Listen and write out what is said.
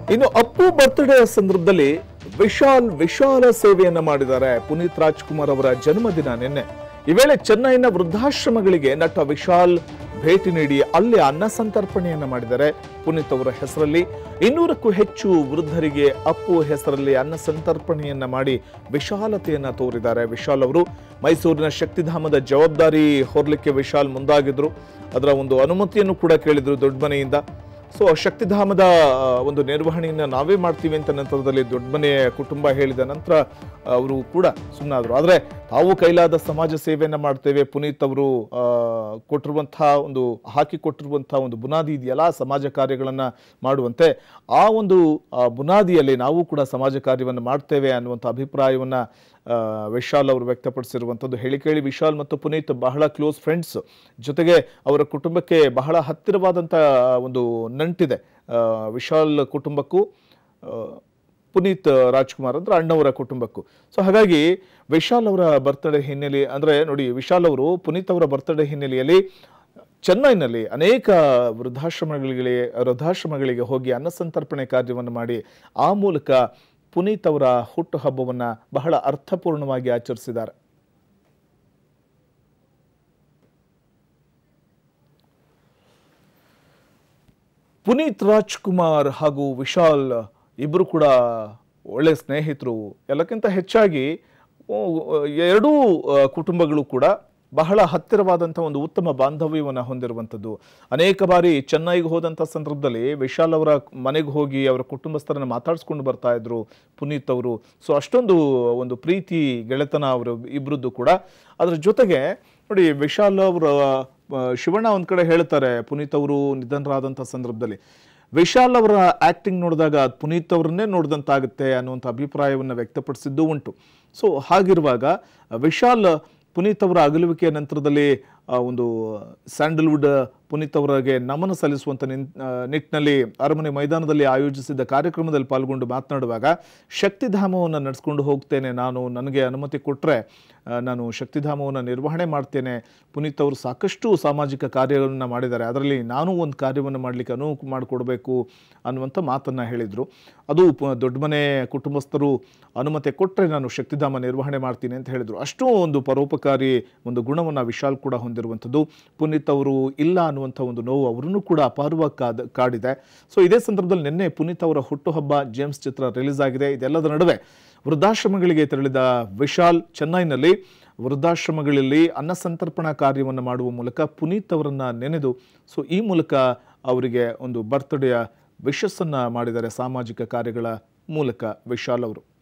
ಇನ್ನು ಅಪ್ಪು ಬರ್ತ್ಡೇ ಸಂದರ್ಭದಲ್ಲಿ ವಿಶಾಲ್ ವಿಶಾಲ ಸೇವೆಯನ್ನ ಮಾಡಿದ್ದಾರೆ ಪುನೀತ್ ರಾಜ್ಕುಮಾರ್ ಅವರ ಜನ್ಮದಿನ ನಿನ್ನೆ ಈ ವೇಳೆ ಚೆನ್ನೈನ ವೃದ್ಧಾಶ್ರಮಗಳಿಗೆ ನಟ ವಿಶಾಲ್ ಭೇಟಿ ನೀಡಿ ಅಲ್ಲಿ ಅನ್ನ ಸಂತರ್ಪಣೆಯನ್ನ ಮಾಡಿದ್ದಾರೆ ಪುನೀತ್ ಅವರ ಹೆಸರಲ್ಲಿ ಇನ್ನೂರಕ್ಕೂ ಹೆಚ್ಚು ವೃದ್ಧರಿಗೆ ಅಪ್ಪು ಹೆಸರಲ್ಲಿ ಅನ್ನ ಸಂತರ್ಪಣೆಯನ್ನ ಮಾಡಿ ವಿಶಾಲತೆಯನ್ನ ತೋರಿದ್ದಾರೆ ವಿಶಾಲ್ ಅವರು ಮೈಸೂರಿನ ಶಕ್ತಿಧಾಮದ ಜವಾಬ್ದಾರಿ ಹೊರಲಿಕ್ಕೆ ವಿಶಾಲ್ ಮುಂದಾಗಿದ್ರು ಅದರ ಒಂದು ಅನುಮತಿಯನ್ನು ಕೂಡ ಕೇಳಿದ್ರು ದೊಡ್ಡ ಮನೆಯಿಂದ ಸೊ ಶಕ್ತಿಧಾಮದ ಆ, ಒಂದು ನಿರ್ವಹಣೆಯನ್ನು ನಾವೇ ಮಾಡ್ತೀವಿ ಅಂತ ನಂತರದಲ್ಲಿ ದೊಡ್ಡಮನೆಯ ಕುಟುಂಬ ಹೇಳಿದ ನಂತರ ಅವರು ಕೂಡ ಸುಮ್ಮನಾದರು ಆದರೆ ತಾವು ಕೈಲಾದ ಸಮಾಜ ಸೇವೆಯನ್ನ ಮಾಡ್ತೇವೆ ಪುನೀತ್ ಅವರು ಆ, ಕೊಟ್ಟಿರುವಂತಹ ಒಂದು ಹಾಕಿ ಕೊಟ್ಟಿರುವಂತಹ ಒಂದು ಬುನಾದಿ ಇದೆಯಲ್ಲ ಸಮಾಜ ಕಾರ್ಯಗಳನ್ನ ಮಾಡುವಂತೆ ಆ ಒಂದು ಆ, ಬುನಾದಿಯಲ್ಲಿ ನಾವು ಕೂಡ ಸಮಾಜ ಕಾರ್ಯವನ್ನು ಮಾಡ್ತೇವೆ ಅನ್ನುವಂಥ ಅಭಿಪ್ರಾಯವನ್ನ ಆ, ವಿಶಾಲ್ ಅವರು ವ್ಯಕ್ತಪಡಿಸಿರುವಂಥದ್ದು ಹೇಳಿ ಕೇಳಿ ವಿಶಾಲ್ ಮತ್ತು ಪುನೀತ್ ಬಹಳ ಕ್ಲೋಸ್ ಫ್ರೆಂಡ್ಸ್ ಜೊತೆಗೆ ಅವರ ಕುಟುಂಬಕ್ಕೆ ಬಹಳ ಹತ್ತಿರವಾದಂಥ ಒಂದು ನಂಟಿದೆ ಆ, ವಿಶಾಲ್ ಕುಟುಂಬಕ್ಕೂ ಆ, ಪುನೀತ್ ರಾಜ್ಕುಮಾರ್ ಅಂದ್ರೆ ಅಣ್ಣವರ ಕುಟುಂಬಕ್ಕೂ ಸೊ ಹಾಗಾಗಿ ವಿಶಾಲ್ ಅವರ ಬರ್ತ್ಡೇ ಹಿನ್ನೆಲೆ ಅಂದ್ರೆ ನೋಡಿ ವಿಶಾಲ್ ಅವರು ಪುನೀತ್ ಅವರ ಬರ್ತ್ಡೇ ಹಿನ್ನೆಲೆಯಲ್ಲಿ ಚೆನ್ನೈನಲ್ಲಿ ಅನೇಕ ವೃದ್ಧಾಶ್ರಮಗಳಿಗೆ ವೃದ್ಧಾಶ್ರಮಗಳಿಗೆ ಹೋಗಿ ಅನ್ನಸಂತರ್ಪಣೆ ಕಾರ್ಯವನ್ನು ಮಾಡಿ ಆ ಮೂಲಕ ಪುನೀತ್ ಅವರ ಹುಟ್ಟುಹಬ್ಬವನ್ನ ಬಹಳ ಅರ್ಥಪೂರ್ಣವಾಗಿ ಆಚರಿಸಿದ್ದಾರೆ ಪುನೀತ್ ರಾಜ್ಕುಮಾರ್ ಹಾಗೂ ವಿಶಾಲ್ ಇಬ್ಬರು ಕೂಡ ಒಳ್ಳೆ ಸ್ನೇಹಿತರು ಎಲ್ಲಕ್ಕಿಂತ ಹೆಚ್ಚಾಗಿ ಓ, ಎರಡೂ ಆ, ಕುಟುಂಬಗಳು ಕೂಡ ಬಹಳ ಹತ್ತಿರವಾದಂಥ ಒಂದು ಉತ್ತಮ ಬಾಂಧವ್ಯವನ್ನು ಹೊಂದಿರುವಂಥದ್ದು ಅನೇಕ ಬಾರಿ ಚೆನ್ನೈಗೆ ಹೋದಂಥ ಸಂದರ್ಭದಲ್ಲಿ ವಿಶಾಲ್ ಅವರ ಮನೆಗೆ ಹೋಗಿ ಅವರ ಕುಟುಂಬಸ್ಥರನ್ನ ಮಾತಾಡಿಸ್ಕೊಂಡು ಬರ್ತಾ ಇದ್ರು ಪುನೀತ್ ಅವರು ಸೊ ಅಷ್ಟೊಂದು ಒಂದು ಪ್ರೀತಿ ಗೆಳೆತನ ಅವರು ಇಬ್ಬರದ್ದು ಕೂಡ ಅದರ ಜೊತೆಗೆ ನೋಡಿ ವಿಶಾಲ್ ಅವರ ಆ, ಶಿವಣ್ಣ ಒಂದ್ ಕಡೆ ಹೇಳ್ತಾರೆ ಪುನೀತ್ ಅವರು ನಿಧನರಾದಂಥ ಸಂದರ್ಭದಲ್ಲಿ ವಿಶಾಲ್ ಅವರ ಆಕ್ಟಿಂಗ್ ನೋಡಿದಾಗ ಅದ್ ಪುನೀತ್ ಅವರನ್ನೇ ನೋಡಿದಂತಾಗುತ್ತೆ ಅನ್ನುವಂಥ ಅಭಿಪ್ರಾಯವನ್ನು ವ್ಯಕ್ತಪಡಿಸಿದ್ದು ಉಂಟು ಸೊ ಹಾಗಿರುವಾಗ ವಿಶಾಲ್ ಪುನೀತ್ ಅವರ ಅಗಲುವಿಕೆಯ ನಂತರದಲ್ಲಿ ಆ, ಒಂದು ಸ್ಯಾಂಡಲ್ವುಡ್ ಪುನೀತ್ ಅವರಿಗೆ ನಮನ ಸಲ್ಲಿಸುವಂಥ ನಿನ್ ಆ, ನಿಟ್ಟಿನಲ್ಲಿ ಅರಮನೆ ಮೈದಾನದಲ್ಲಿ ಆಯೋಜಿಸಿದ್ದ ಕಾರ್ಯಕ್ರಮದಲ್ಲಿ ಪಾಲ್ಗೊಂಡು ಮಾತನಾಡುವಾಗ ಶಕ್ತಿಧಾಮವನ್ನು ನಡೆಸ್ಕೊಂಡು ಹೋಗ್ತೇನೆ ನಾನು ನನಗೆ ಅನುಮತಿ ಕೊಟ್ಟರೆ ನಾನು ಶಕ್ತಿಧಾಮವನ್ನು ನಿರ್ವಹಣೆ ಮಾಡ್ತೇನೆ ಪುನೀತ್ ಅವರು ಸಾಕಷ್ಟು ಸಾಮಾಜಿಕ ಕಾರ್ಯಗಳನ್ನು ಮಾಡಿದ್ದಾರೆ ಅದರಲ್ಲಿ ನಾನು ಒಂದು ಕಾರ್ಯವನ್ನು ಮಾಡಲಿಕ್ಕೆ ಅನುವು ಮಾಡಿಕೊಡ್ಬೇಕು ಅನ್ನುವಂಥ ಮಾತನ್ನು ಹೇಳಿದರು ಅದು ಪ- ದೊಡ್ಡ ಮನೆ ಕುಟುಂಬಸ್ಥರು ಅನುಮತಿ ಕೊಟ್ಟರೆ ನಾನು ಶಕ್ತಿಧಾಮ ನಿರ್ವಹಣೆ ಮಾಡ್ತೀನಿ ಅಂತ ಹೇಳಿದರು ಅಷ್ಟು ಒಂದು ಪರೋಪಕಾರಿ ಒಂದು ಗುಣವನ್ನು ವಿಶಾಲ್ ಕೂಡ ಹೊಂದಿರುವಂಥದ್ದು ಪುನೀತ್ ಅವರು ಇಲ್ಲ ಅನ್ನುವಂಥ ಒಂದು ನೋವು ಅವರನ್ನು ಕೂಡ ಅಪಾರವಾಗಿ ಕಾದ ಕಾಡಿದೆ ಸೊ ಇದೇ ಸಂದರ್ಭದಲ್ಲಿ ನಿನ್ನೆ ಪುನೀತ್ ಅವರ ಹುಟ್ಟುಹಬ್ಬ ಜೇಮ್ಸ್ ಚಿತ್ರ ರಿಲೀಸ್ ಆಗಿದೆ ಇದೆಲ್ಲದರ ನಡುವೆ ವೃದ್ಧಾಶ್ರಮಗಳಿಗೆ ತೆರಳಿದ ವಿಶಾಲ್ ಚೆನ್ನೈನಲ್ಲಿ ವೃದ್ಧಾಶ್ರಮಗಳಲ್ಲಿ ಅನ್ನ ಸಂತರ್ಪಣಾ ಕಾರ್ಯವನ್ನು ಮಾಡುವ ಮೂಲಕ ಪುನೀತ್ ಅವರನ್ನ ನೆನೆದು ಸೊ ಈ ಮೂಲಕ ಅವರಿಗೆ ಒಂದು ಬರ್ತ್ಡೇಯ ವಿಶಸ್ಸನ್ನು ಮಾಡಿದ್ದಾರೆ ಸಾಮಾಜಿಕ ಕಾರ್ಯಗಳ ಮೂಲಕ ವಿಶಾಲ್ ಅವರು